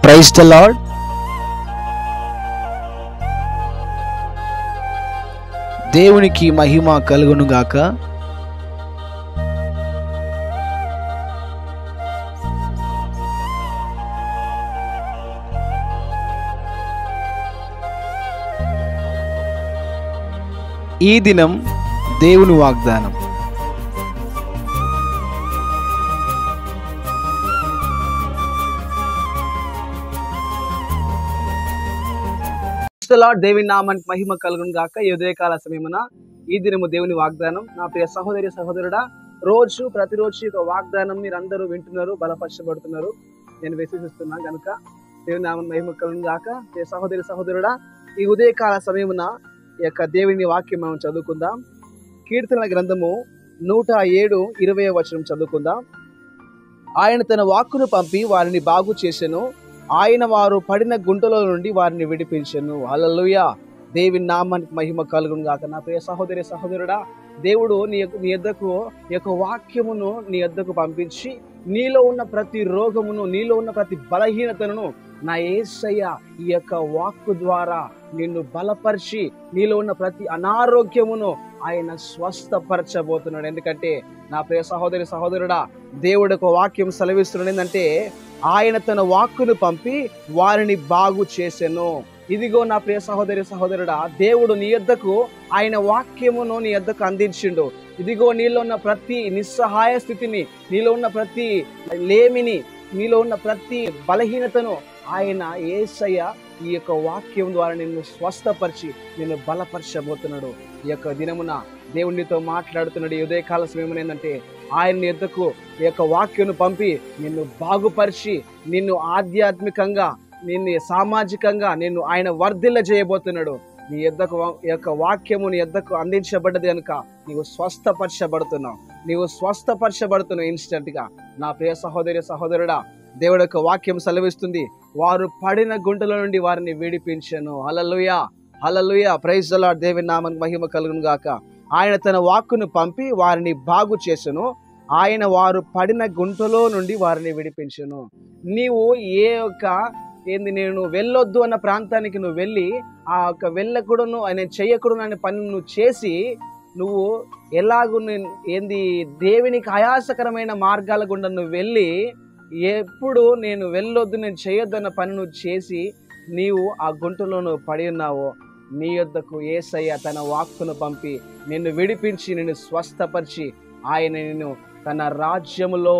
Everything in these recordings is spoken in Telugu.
ప్రైజ్ ద లార్డ్ దేవునికి మహిమ కలుగును గాక ఈ దినం దేవుని వాగ్దానం లార్డ్ దేవుని నామానికి మహిమ కలుగును గాక ఈ ఉదయకాల సమయమున ఈ దినము దేవుని వాగ్దానం నా ప్రియ సహోదరి సహోదరుడా రోజు ప్రతిరోజు ఈ యొక్క వాగ్దానం మీరు అందరూ వింటున్నారు బలపరచబడుతున్నారు నేను విశ్వసిస్తున్నా గనుక దేవుని నామం మహిమ కలుగును గాక ప్రియ సహోదరి సహోదరుడా ఈ ఉదయకాల సమయమున ఈ యొక్క దేవుని వాక్యం మనం చదువుకుందాం కీర్తన గ్రంథము నూట ఏడు ఇరవై వచనం చదువుకుందాం ఆయన తన వాక్కును పంపి వారిని బాగు చేసెను ఆయన వారు పడిన గుంటలో నుండి వారిని విడిపించెను హల్లెలూయా దేవుని నామానికి మహిమ కలుగును గాక నా ప్రియ సహోదరి సహోదరుడా దేవుడు నీ యొక్క- నీ యొద్దకు ఈ యొక్క వాక్యమును నీ యొద్దకు పంపించి నీలో ఉన్న ప్రతి రోగమును నీలో ఉన్న ప్రతి బలహీనతను నా ఏసయ్య ఈ యొక్క వాక్కు ద్వారా నిన్ను బలపరిచి నీలో ఉన్న ప్రతి అనారోగ్యమును ఆయన స్వస్థపరచబోతున్నాడు ఎందుకంటే నా ప్రియ సహోదరి సహోదరుడా దేవుడు ఒక వాక్యం సెలవిస్తున్నాడు ఏంటంటే ఆయన తన వాక్కును పంపి వారిని బాగు చేసెను ఇదిగో నా ప్రియ సహోదరి సహోదరుడా దేవుడు నీ యొద్దకు ఆయన వాక్యమును నీ యొద్దకు అందించిండు ఇదిగో నీలో ఉన్న ప్రతి నిస్సహాయ స్థితిని నీలో ఉన్న ప్రతి లేమిని నీలో ఉన్న ప్రతి బలహీనతను ఆయన ఏసయ్య ఈ యొక్క వాక్యం ద్వారా నిన్ను స్వస్థపరిచి నిన్ను బలపరచబోతున్నాడు ఈ యొక్క దినమున దేవునితో మాట్లాడుతున్నాడు ఈ ఉదయకాల సమయం ఏంటంటే ఆయన నీ యొద్దకు ఈ యొక్క వాక్యను పంపి నిన్ను బాగుపరిచి నిన్ను ఆధ్యాత్మికంగా నిన్ను సామాజికంగా నిన్ను ఆయన వర్ధిల్ల చేయబోతున్నాడు నీ యొద్దకు వా- ఈ యొక్క వాక్యము నీ యొద్దకు అందించబడ్డది కనుక నీవు స్వస్థపరచబడుతున్నావు నీవు స్వస్థపరచబడుతున్నావు ఇన్స్టెంట్ గా నా ప్రియ సహోదరి సహోదరుడా దేవుడు యొక్క వాక్యం సెలవిస్తుంది వారు పడిన గుంటల నుండి వారిని విడిపించను హలలుయా హలలుయా ప్రైజ్ లార్డ్ దేవుని నామనికి మహిమ కలుగును గాక ఆయన తన వాక్కును పంపి వారిని బాగు చేసెను ఆయన వారు పడిన గుంటలో నుండి వారిని విడిపించను నీవు ఏ యొక్క ఏంది నేను వెళ్ళొద్దు అన్న ప్రాంతానికి నువ్వు వెళ్ళి ఆ యొక్క వెళ్ళకూడను ఆయన చెయ్యకూడను అనే పని నువ్వు చేసి నువ్వు ఎలాగూ నేను ఏంది దేవునికి ఆయాసకరమైన మార్గాల గుండా నువ్వు వెళ్ళి ఎప్పుడు నేను వెళ్ళొద్దు నేను చేయొద్దు అన్న పని నువ్వు చేసి నీవు ఆ గుంటలో నువ్వు పడి ఉన్నావో నీ యొద్దకు ఏసయ్య తన వాక్కును పంపి నిన్ను విడిపించి నిన్ను స్వస్థపరిచి ఆయన నిన్ను తన రాజ్యములో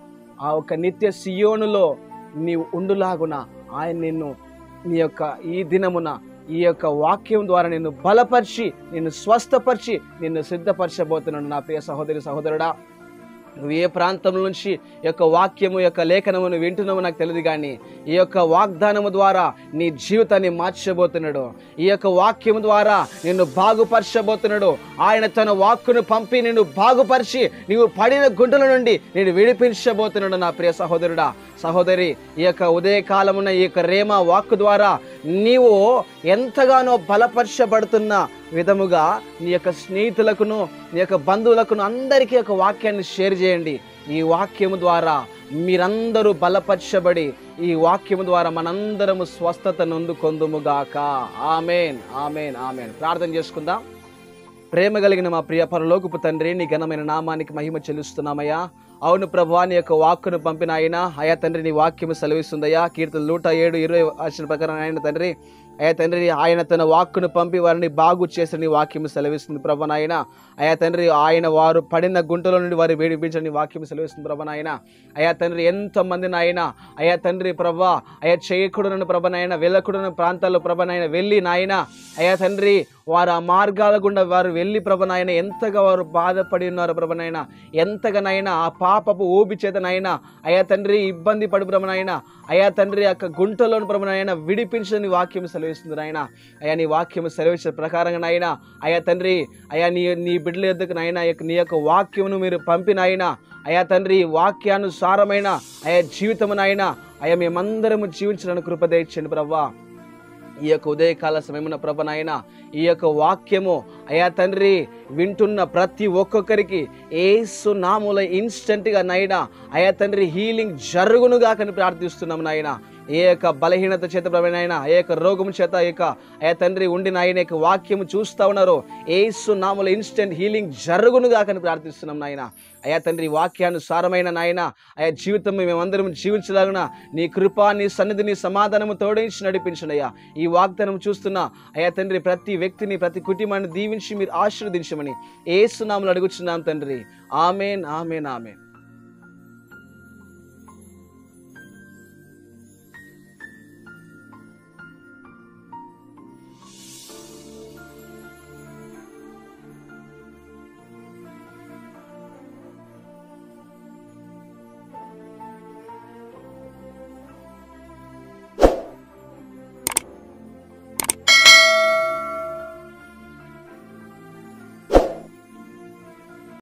ఆ ఒక నిత్య సియోనులో నీవు ఉండులాగున ఆయన నిన్ను నీ యొక్క ఈ దినమున ఈ యొక్క వాక్యం ద్వారా నిన్ను బలపరిచి నిన్ను స్వస్థపరిచి నిన్ను సిద్ధపరచబోతున్నాడు నా ప్రియ సహోదరి సహోదరుడా నువ్వు ఏ ప్రాంతం నుంచి ఈ యొక్క వాక్యము యొక్క లేఖనమును వింటున్నామో నాకు తెలియదు కానీ ఈ యొక్క వాగ్దానము ద్వారా నీ జీవితాన్ని మార్చబోతున్నాడు ఈ యొక్క వాక్యము ద్వారా నిన్ను బాగుపరచబోతున్నాడు ఆయన తన వాక్కును పంపి నిన్ను బాగుపరిచి నీవు పడిన గుంటల నుండి నేను విడిపించబోతున్నాడు నా ప్రియ సహోదరుడా సహోదరి ఈ యొక్క ఉదయకాలమున ఈ యొక్క రేమ వాక్కు ద్వారా నీవు ఎంతగానో బలపరచబడుతున్న విధముగా నీ యొక్క స్నేహితులకును నీ యొక్క బంధువులకును అందరికీ ఒక వాక్యాన్ని షేర్ చేయండి ఈ వాక్యము ద్వారా మీరందరూ బలపరచబడి ఈ వాక్యము ద్వారా మనందరము స్వస్థత నొందుకొందుముగాక ఆమెన్ ఆమెన్ ఆమెన్ ప్రార్థన చేసుకుందాం ప్రేమ కలిగిన మా ప్రియ పరలోకపు తండ్రి నీ ఘనమైన నామానికి మహిమ చెల్లిస్తున్నామయ్యా అవును ప్రభా నీ యొక్క వాక్కును పంపిన ఆయన అయా తండ్రి నీ వాక్యము సెలవిస్తుందయ్యా కీర్తన నూట ఏడు ఇరవై వచ్చిన ప్రకారం ఆయన తండ్రి అయా తండ్రి ఆయన తన వాక్కును పంపి వారిని బాగు చేసిన నీ వాక్యము సెలవిస్తుంది ప్రభా నాయన అయా తండ్రి ఆయన వారు పడిన గుంటలో నుండి వారు వేడిపించని వాక్యం సెలవిస్తుంది ప్రభా నాయన అయా తండ్రి ఎంతమంది నాయన అయా తండ్రి ప్రభా అయా చేయకూడని ప్రభ నాయన వెళ్ళకూడని ప్రాంతాల్లో ప్రభ నాయన వెళ్ళి నాయన అయా తండ్రి వారు ఆ మార్గాల గుండా వారు వెళ్ళి ప్రభ నాయన ఎంతగా వారు బాధపడి ఉన్నారు ప్రభ నాయన ఎంతగా నాయన ఆ పాపపు ఊబి చేత నాయన అయా తండ్రి ఇబ్బంది పడు ప్రభ నాయన అయా తండ్రి యొక్క గుంటలోని ప్రభ నాయన విడిపించని వాక్యం సెలవిస్తుంది నాయన అయా నీ వాక్యం సెలవించిన ప్రకారంగా నాయన అయా తండ్రి అయా నీ నీ బిడ్డల ఎద్దుకు నాయన యొక్క నీ యొక్క వాక్యమును మీరు పంపినాయన అయా తండ్రి వాక్యానుసారమైన అయా జీవితమునైనా అయా మేమందరము జీవించడానికి కృప దయచండి ప్రవ్వా ఈ యొక్క ఉదయకాల సమయమున ప్రభ నాయన ఈ యొక్క వాక్యము అయా తండ్రి వింటున్న ప్రతి ఒక్కొక్కరికి ఏసు నాముల ఇన్స్టెంట్గా నాయన అయా తండ్రి హీలింగ్ జరుగునుగా కని ప్రార్థిస్తున్నాం నాయన ఏ యొక్క బలహీనత చేత ప్రభైన ఏ యొక్క రోగం చేత ఈ యొక్క అయ్యా తండ్రి ఉండిన ఆయన యొక్క వాక్యం చూస్తా ఉన్నారు ఏసు నామలో ఇన్స్టెంట్ హీలింగ్ జరుగునుగా అని ప్రార్థిస్తున్నాం నాయన అయ్యా తండ్రి ఈ వాక్యానుసారమైన నాయన అయ్యా జీవితం మేమందరం జీవించలాగున నీ కృప నీ సన్నిధి నీ సమాధానము తోడించి నడిపించండి అయ్యా ఈ వాగ్దానం చూస్తున్న అయ్యా తండ్రి ప్రతి వ్యక్తిని ప్రతి కుటుంబాన్ని దీవించి మీరు ఆశీర్వదించమని ఏసునామలు అడుగుచున్నాం తండ్రి ఆమెన్ ఆమెన్ ఆమెన్